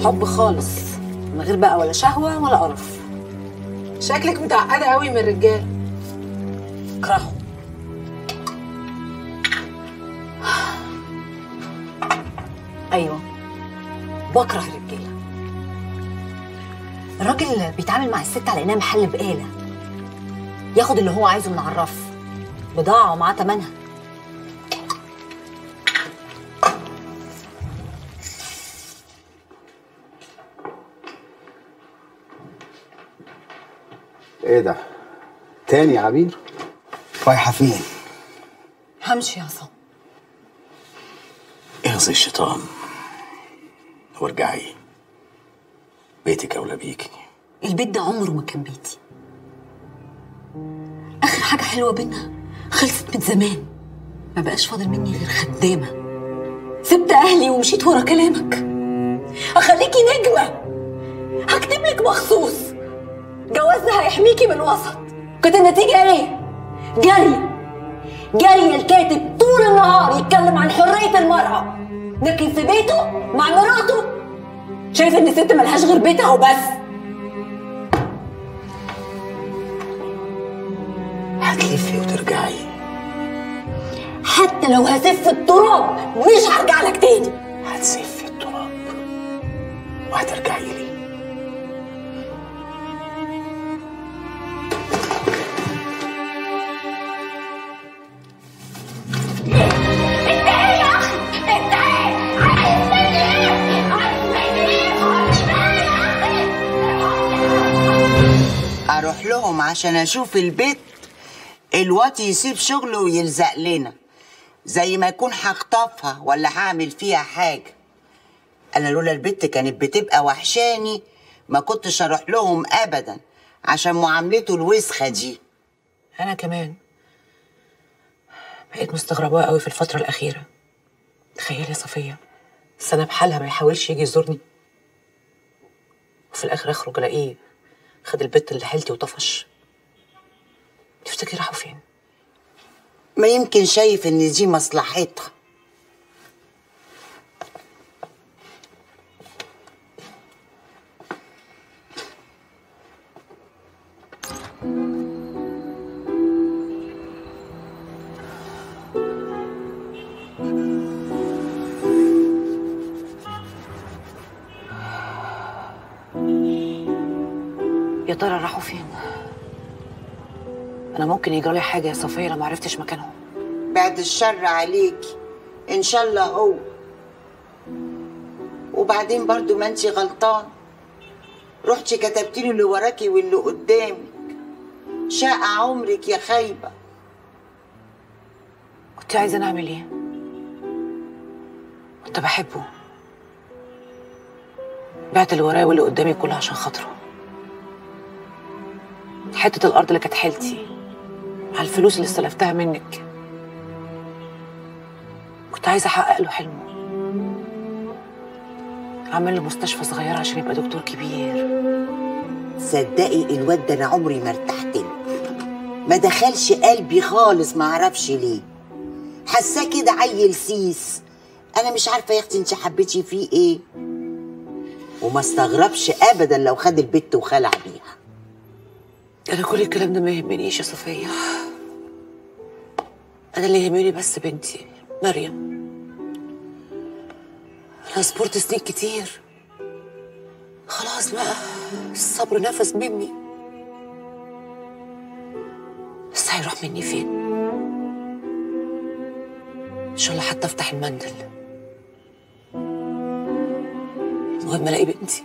حب خالص من غير بقى ولا شهوه ولا قرف شكلك متعقده قوي من الرجال اكرهه ايوه بكره الرجاله الراجل بيتعامل مع الست على انها محل بقاله ياخد اللي هو عايزه من على الرف بضاعه ومعاه تمنها ايه ده؟ تاني يا عبير؟ رايحة فين؟ همشي يا عصام اغزي الشيطان وارجعي بيتك اولى بيكي البيت ده عمره ما كان بيتي اخر حاجه حلوه بينا خلصت من زمان ما بقاش فاضل مني غير خدامه سبت اهلي ومشيت ورا كلامك اخليكي نجمه هكتب لك مخصوص جوازنا هيحميكي من الوسط كانت النتيجه ايه جري جري الكاتب طول النهار يتكلم عن حريه المراه لكن في بيته مع مراته شايف ان الست ملهاش غير بيتها وبس هتلفي وترجعي حتى لو هسف التراب مش هرجع لك تاني هتسفي التراب وهترجعي لي اروح لهم عشان اشوف البيت الواد يسيب شغله ويلزق لنا زي ما يكون هخطفها ولا هعمل فيها حاجه انا لولا البت كانت بتبقى وحشاني ما كنتش اروح لهم ابدا عشان معاملته الوسخه دي انا كمان بقيت مستغرباه قوي في الفتره الاخيره تخيلي يا صفيه سنه بحالها ما يحاولش يجي يزورني وفي الاخر اخرج الاقيه خد البت اللي حيلتي وطفش تفتكري راحوا فين ما يمكن شايف ان دي مصلحتها يا ترى راحوا فين انا ممكن يجرالي حاجه يا صفيه لو ما عرفتش مكانهم بعد الشر عليكي ان شاء الله هو وبعدين برضو ما انتي غلطان رحتي كتبتي له اللي وراكي واللي قدامك شاء عمرك يا خايبه كنت عايزه نعمل ايه كنت بحبه بعت اللي ورايا واللي قدامي كله عشان خاطره حته الارض اللي كانت حيلتي مع الفلوس اللي استلفتها منك كنت عايزه احقق له حلمه اعمل له مستشفى صغيره عشان يبقى دكتور كبير صدقي الواد ده انا عمري ما ارتحت له ما دخلش قلبي خالص ما اعرفش ليه حاساه كده عيل سيس انا مش عارفه يا اختي انت حبيتي فيه ايه وما استغربش ابدا لو خد البت وخلع بيها انا كل الكلام ده ما يهمنيش يا صفيه انا اللي يهمني بس بنتي مريم انا صبرت سنين كتير خلاص بقى الصبر نفس مني بس هيروح مني فين ان شاء الله حتى افتح المندل المهم الاقي بنتي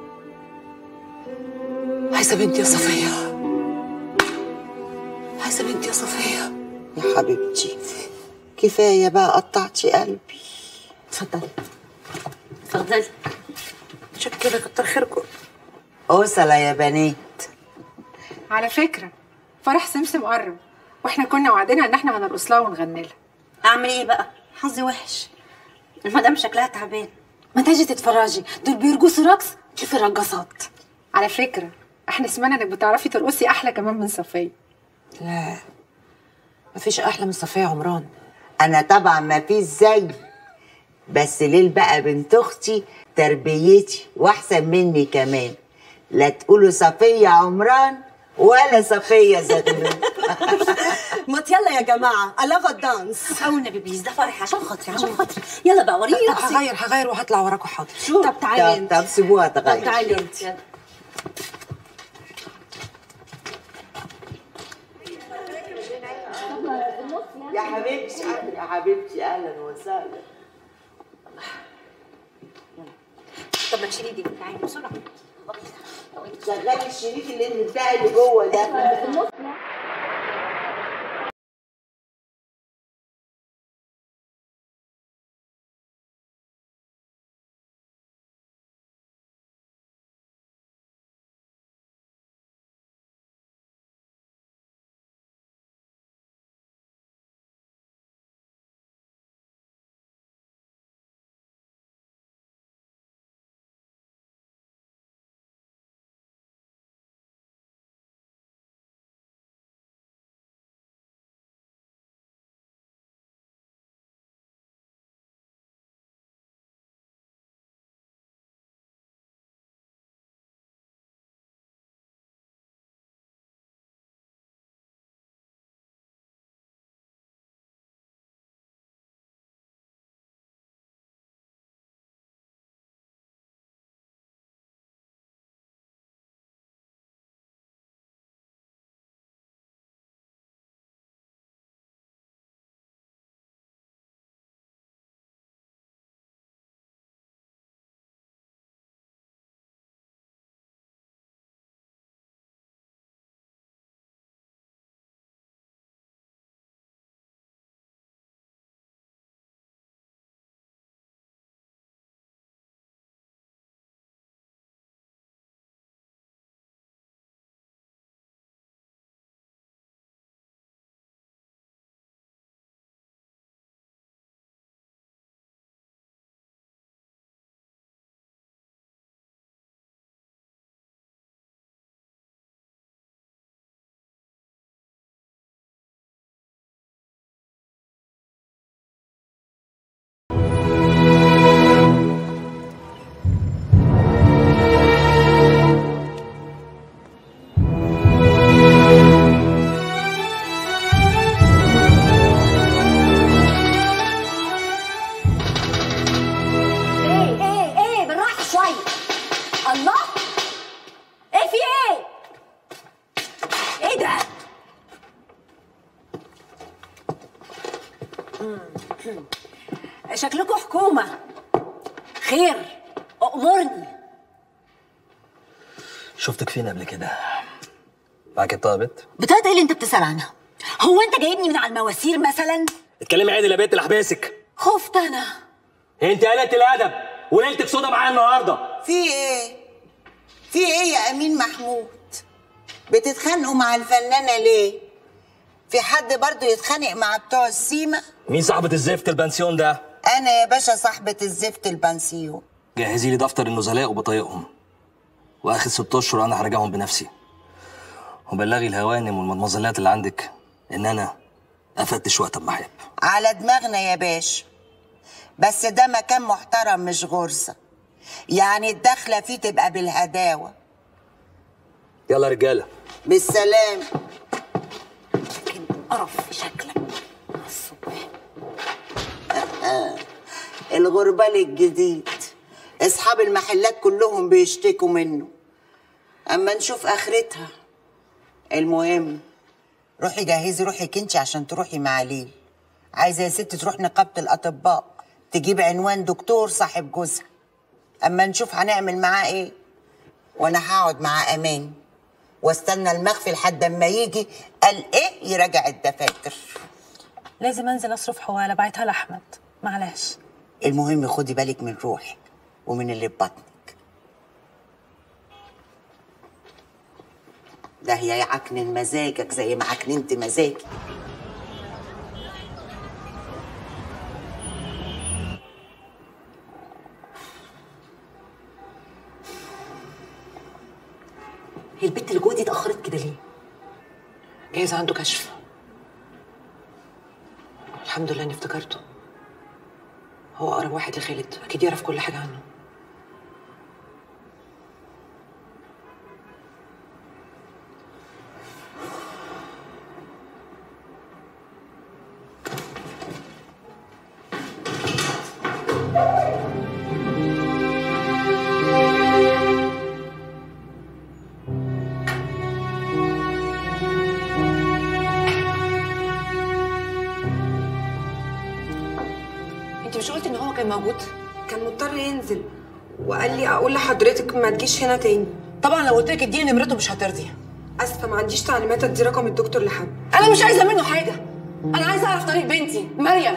عايزه بنتي يا صفيه عايزه بنتي يا صفيه يا حبيبتي كفايه بقى قطعتي قلبي اتفضلي اتفضلي شكرا كتر خيركم اوصل يا بنات على فكرة فرح سمسم قرب واحنا كنا وعدنا ان احنا هنرقص لها ونغني لها اعمل ايه بقى حظي وحش المدام شكلها تعبان ما تجي تتفرجي دول بيرقصوا رقص شوفي الرقصات على فكرة احنا سمعنا انك بتعرفي ترقصي احلى كمان من صفية لا مفيش احلى من صفيه عمران انا طبعا ما فيش زي بس ليل بقى بنت اختي تربيتي واحسن مني كمان لا تقولوا صفيه عمران ولا صفيه زغلول ما يلا يا جماعه الاغا الدانس او النبي بليز ده فرح عشان خاطري عشان خاطري يلا بقى وريني رقصي هغير هغير وهطلع وراكوا حاضر طب تعالي طب انت طب سيبوها طب تغير تعالي انت يا حبيبتي يا حبيبتي اهلا وسهلا طب ما تشيلي دي تعالي بسرعه شغلي الشريك اللي متبقى اللي جوه ده ايه ايه ايه بالراحه شويه الله ايه في ايه ايه ده شكلكم حكومه خير امرني شفتك فين قبل كده معاك بطاقة بت بطاقه ايه اللي انت بتسال عنها هو انت جايبني من على المواسير مثلا اتكلمي عادل يا بنت اللي حباسك خفت انا انت قلت الادب وليلتك سودا معايا النهارده في ايه في ايه يا امين محمود بتتخانقوا مع الفنانه ليه في حد برضو يتخانق مع بتوع السيما مين صاحبة الزفت البنسيون ده انا يا باشا صاحبه الزفت البنسيون جهزي لي دفتر النزلاء وبطايقهم واخر ست اشهر انا هراجعهم بنفسي وبلغي الهوانم والمدمزلات اللي عندك ان انا افتش وقت ما احب على دماغنا يا باشا بس ده مكان محترم مش غرزه يعني الدخله فيه تبقى بالهداوه يلا يا رجاله بالسلام قرف في شكلك الصبح الغربال الجديد اصحاب المحلات كلهم بيشتكوا منه اما نشوف اخرتها المهم روحي جهزي روحك انت عشان تروحي مع ليل عايزه يا ست تروح نقابه الاطباء تجيب عنوان دكتور صاحب جوزها اما نشوف هنعمل معاه ايه وانا هقعد مع امان واستنى المخفي لحد اما يجي قال ايه يراجع الدفاتر لازم انزل اصرف حواله بعتها لاحمد معلش المهم خدي بالك من روحك ومن اللي في بطنك ده هي يعكنن مزاجك زي ما عكننت مزاجي هي البت اللي جوه دي اتاخرت كده ليه جايز عنده كشف الحمد لله اني افتكرته هو اقرب واحد لخالد اكيد يعرف كل حاجه عنه انت مش قلتي ان هو كان موجود كان مضطر ينزل وقال لي اقول لحضرتك ما تجيش هنا تاني طبعا لو قلت لك اديني نمرته مش هترضي اسفه ما عنديش تعليمات ادي رقم الدكتور لحد انا مش عايزه منه حاجه انا عايزه اعرف طريق بنتي مريم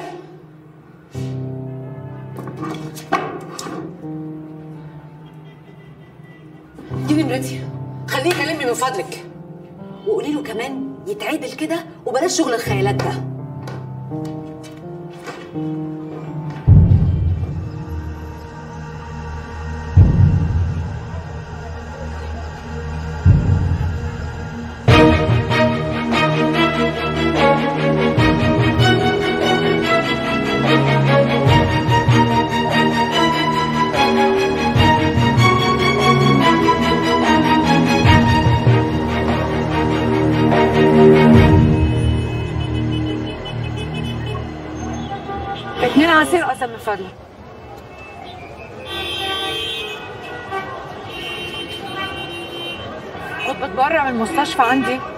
دي نمرتي خليه يكلمني من فضلك وقولي له كمان يتعدل كده وبلاش شغل الخيالات ده اتنين عصير قسم من فضلك كنت بتبرع من المستشفى عندي